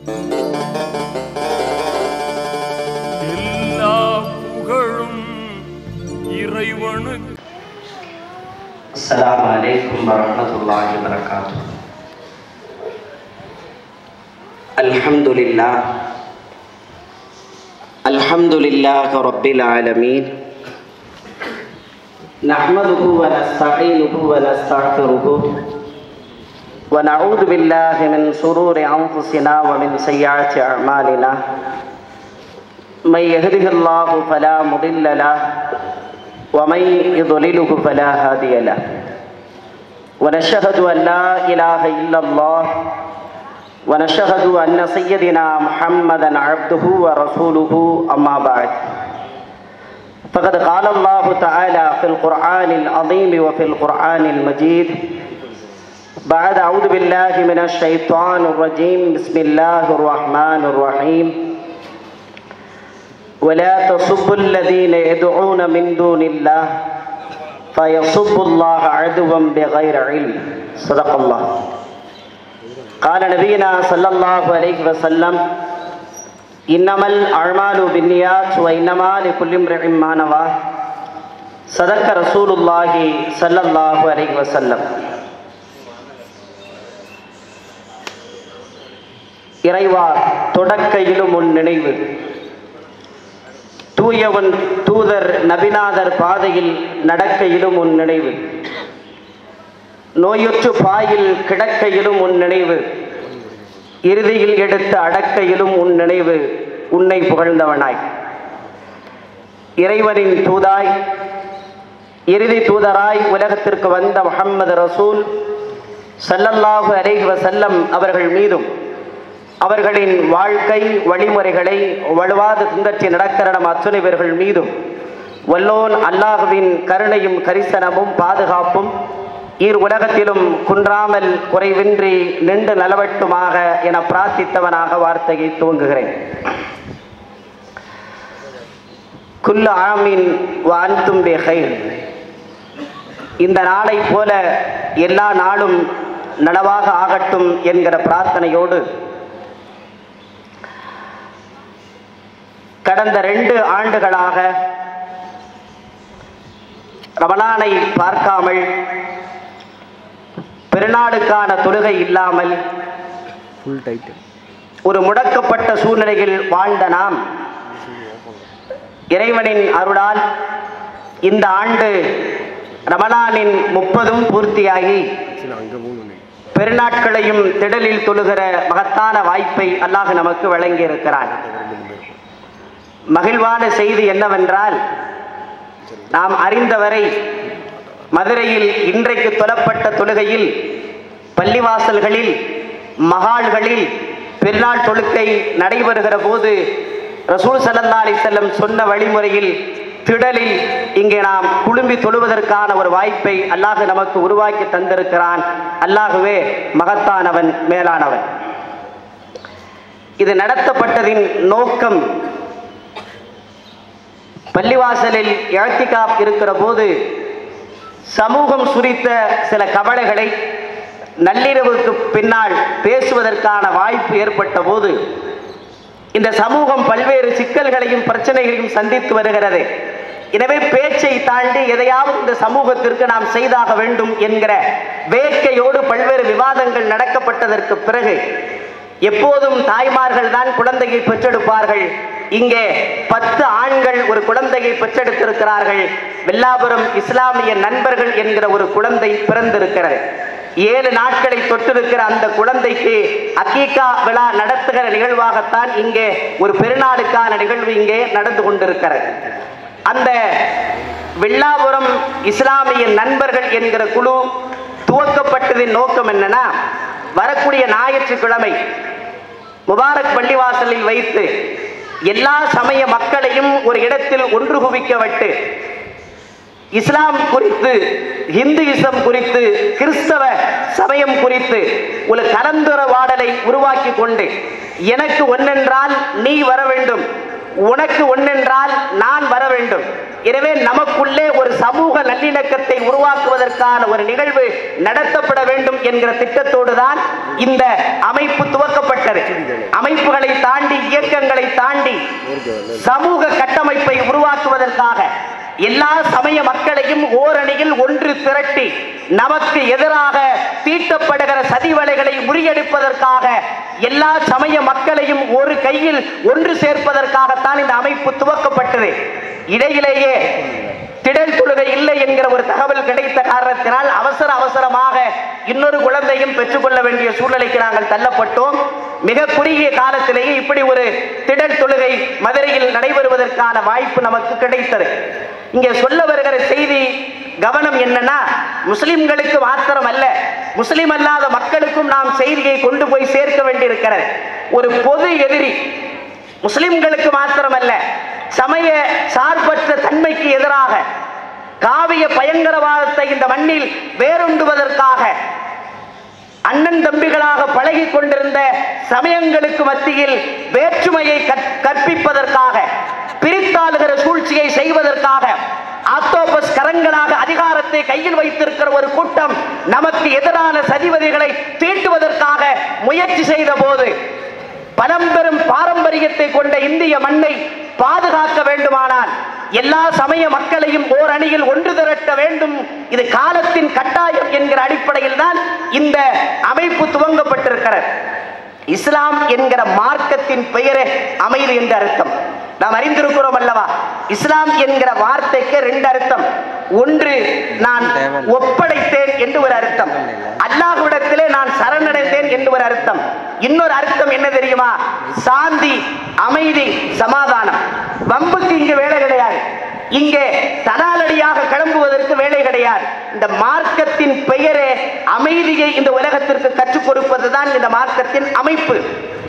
எல்லா புகழும் இறைவனுக்கு السلام عليكم ورحمة الله وبركاته الحمد لله الحمد لله رب العالمين نحمده ونستعينه ونستغفره ونعوذ بالله من شرور أنفسنا ومن سيئات أعمالنا من يهده الله فلا مضل له ومن يضلله فلا هادي له ونشهد أن لا إله إلا الله ونشهد أن سيدنا محمدا عبده ورسوله أما بعد فقد قال الله تعالى في القرآن العظيم وفي القرآن المجيد بعد أعوذ بالله من الشيطان الرجيم بسم الله الرحمن الرحيم ولا تصبوا الذين يدعون من دون الله فيصبوا الله عدوا بغير علم صدق الله قال نبينا صلى الله عليه وسلم إنما الأعمال بالنيات وإنما لكل امرئ ما نوى صدق رسول الله صلى الله عليه وسلم இறைவா தொடக்கையிலும் உன் நினைவு தூயவன் தூதர் நபிநாதர் பாதையில் நடக்கையிலும் உன் நினைவு நோயுற்று பாயில் கிடக்கையிலும் உன் நினைவு இறுதியில் எடுத்த அடக்கையிலும் உன் நினைவு உன்னை புகழ்ந்தவனாய் இறைவனின் தூதாய் இறுதி தூதராய் உலகத்திற்கு வந்த முஹம்மது ரசூல் ஸல்லல்லாஹு அலைஹி வஸல்லம் அவர்கள் மீதும் அவர்களின் வாழ்க்கை வழிமுறைகளை வலுவாது பின்பற்றி நடக்கிற நம் அத்துணை பேர்கள் மீதும் வல்லோன் அல்லாஹுவின் கருணையும் கரிசனமும் பாதுகாப்பும் ஈர் உலகத்திலும் குன்றாமல் குறைவின்றி நின்று நலவட்டுமாக என பிரார்த்தித்தவனாக வார்த்தையை துவங்குகிறேன் குல்லு ஆமீன் வான்தும் பெஹைர் இந்த நாளை போல எல்லா நாளும் நனவாக ஆகட்டும் என்கிற பிரார்த்தனையோடு கடந்த ரெண்டு ஆண்டுகளாக ரமலானை பார்க்காமல் பெருநாடுக்கான தொழுகை இல்லாமல் ஒரு முடக்கப்பட்ட சூழ்நிலையில் வாழ்ந்த நாம் இறைவனின் அருளால் இந்த ஆண்டு ரமலானின் முப்பதும் பூர்த்தியாகி பெருநாட்களையும் திடலில் தொழுகிற மகத்தான வாய்ப்பை அல்லாஹ் நமக்கு வழங்கியிருக்கிறான் மகிழ்வான செய்தி என்னவென்றால் நாம் அறிந்தவரை மதுரையில் இன்றைக்கு தொலப்பட்ட தொழுகையில் பள்ளிவாசல்களில் மகால்களில் பெருநாள் தொழுக்கை நடைபெறுகிற போது ரசூல் சல்லல்லா அலி செல்லம் சொன்ன வழிமுறையில் திடலில் இங்கே நாம் குழும்பி தொழுவதற்கான ஒரு வாய்ப்பை அல்லாஹ் நமக்கு உருவாக்கி தந்திருக்கிறான் அல்லாஹுவே மகத்தானவன் மேலானவன் இது நடத்தப்பட்டதின் நோக்கம் பள்ளிவாசலில் இழத்திகாப் இருக்கிற போது சமூகம் சுரித்த சில கவலைகளை நள்ளிரவுக்கு பின்னால் பேசுவதற்கான வாய்ப்பு ஏற்பட்ட போது இந்த சமூகம் பல்வேறு சிக்கல்களையும் பிரச்சனைகளையும் சந்தித்து வருகிறது எனவே பேச்சை தாண்டி எதையாவது இந்த சமூகத்திற்கு நாம் செய்தாக வேண்டும் என்கிற வேட்கையோடு பல்வேறு விவாதங்கள் நடக்கப்பட்டதற்கு பிறகு எப்போதும் தாய்மார்கள் தான் குழந்தையை பெற்றெடுப்பார்கள் இங்கே பத்து ஆண்கள் ஒரு குழந்தையை பெற்றெடுத்திருக்கிறார்கள் வெள்ளாபுரம் இஸ்லாமிய நண்பர்கள் என்கிற ஒரு குழந்தை பிறந்திருக்கிறது ஏழு நாட்களை தொட்டிருக்கிற அந்த குழந்தைக்கு அக்கீகா விழா நடத்துகிற நிகழ்வாகத்தான் இங்கே ஒரு பெருநாளுக்கான நிகழ்வு இங்கே நடந்து கொண்டிருக்கிறது அந்த வெள்ளாபுரம் இஸ்லாமிய நண்பர்கள் என்கிற குழு துவக்கப்பட்டதின் நோக்கம் என்னன்னா வரக்கூடிய ஞாயிற்றுக்கிழமை முபாரக் பள்ளிவாசலில் வைத்து எல்லா சமய மக்களையும் ஒரு இடத்தில் ஒன்று குவிக்கவிட்டு இஸ்லாம் குறித்து இந்துயிசம் குறித்து கிறிஸ்தவ சமயம் குறித்து ஒரு கலந்துரவாடலை உருவாக்கி கொண்டு எனக்கு ஒன்னென்றால் நீ வர வேண்டும் உனக்கு ஒன்னென்றால் நான் வர வேண்டும் எனவே நமக்குள்ளே ஒரு சமூக நல்லிணக்கத்தை உருவாக்குவதற்கான ஒரு நிகழ்வு நடத்தப்பட வேண்டும் என்கிற திட்டத்தோடு தான் இந்த அமைப்பு துவக்கப்பட்டது அமைப்புகளை தாண்டி இயக்கங்களை தாண்டி சமூக கட்டமைப்பை உருவாக்குவதற்காக எல்லா சமய மக்களையும் ஓரணியில் ஒன்று திரட்டி நமக்கு எதிராக தீட்டப்படுகிற சதிவலைகளை முறியடிப்பதற்காக எல்லா சமய மக்களையும் ஒரு கையில் ஒன்று சேர்ப்பதற்காகத்தான் இந்த அமைப்பு துவக்கப்பட்டது இடையிலேயே திடல் தொழுகை இல்லை என்கிற ஒரு தகவல் கிடைத்த காரணத்தினால் அவசர அவசரமாக இன்னொரு குழந்தையும் பெற்றுக்கொள்ள வேண்டிய சூழ்நிலைக்கு நாங்கள் தள்ளப்பட்டோம் மிக குறுகிய காலத்திலேயே இப்படி ஒரு திடல் தொழுகை மதுரையில் நடைபெறுவதற்கான வாய்ப்பு நமக்கு கிடைத்தது இங்கே சொல்ல வருகிற செய்தி கவனம் என்னன்னா முஸ்லிம்களுக்கு மாத்திரம் அல்ல முஸ்லிம் அல்லாத மக்களுக்கும் நாம் செய்தியை கொண்டு போய் சேர்க்க வேண்டியிருக்கிறது ஒரு பொது எதிரி முஸ்லிம்களுக்கு மாத்திரமல்ல சமய சார்பற்ற தன்மைக்கு எதிராக காவிய பயங்கரவாதத்தை இந்த மண்ணில் வேரொண்டுவதற்காக அண்ணன் தம்பிகளாக பழகி கொண்டிருந்த சமயங்களுக்கு மத்தியில் வேற்றுமையை கற்- கற்பிப்பதற்காக பிரித்தாளுகிற சூழ்ச்சியை செய்வதற்காக ஆக்டோபஸ் கரங்களாக அதிகாரத்தை கையில் வைத்திருக்கிற ஒரு கூட்டம் நமக்கு எதிரான சதிவதிகளை தீட்டுவதற்காக முயற்சி செய்த போது பழம்பெரும் பாரம்பரியத்தை கொண்ட இந்திய மண்ணை பாதுகாக்க வேண்டுமானால் எல்லா சமய மக்களையும் ஓர் அணியில் ஒன்று திரட்ட வேண்டும் இது காலத்தின் கட்டாயம் என்கிற அடிப்படையில் தான் இந்த அமைப்பு துவங்கப்பட்டிருக்கிறது இஸ்லாம் என்கிற மார்க்கத்தின் பெயரே அமைதி என்ற அர்த்தம் நாம் அறிந்திருக்கிறோம் அல்லவா இஸ்லாம் என்கிற வார்த்தைக்கு ரெண்டு அர்த்தம் ஒன்று நான் ஒப்படைத்தேன் என்று ஒரு அர்த்தம் அல்லாஹ்விடத்திலே நான் சரணடைந்தேன் என்று ஒரு அர்த்தம் இன்னொரு அர்த்தம் என்ன தெரியுமா சாந்தி அமைதி சமாதானம் வம்புக்கு இங்கு வேலை கிடையாது இங்கே தனாலடியாக கிளம்புவதற்கு வேலை கிடையாது இந்த மார்க்கத்தின் பெயரே அமைதியை இந்த உலகத்திற்கு கற்றுக் கொடுப்பதுதான் இந்த மார்க்கத்தின் அமைப்பு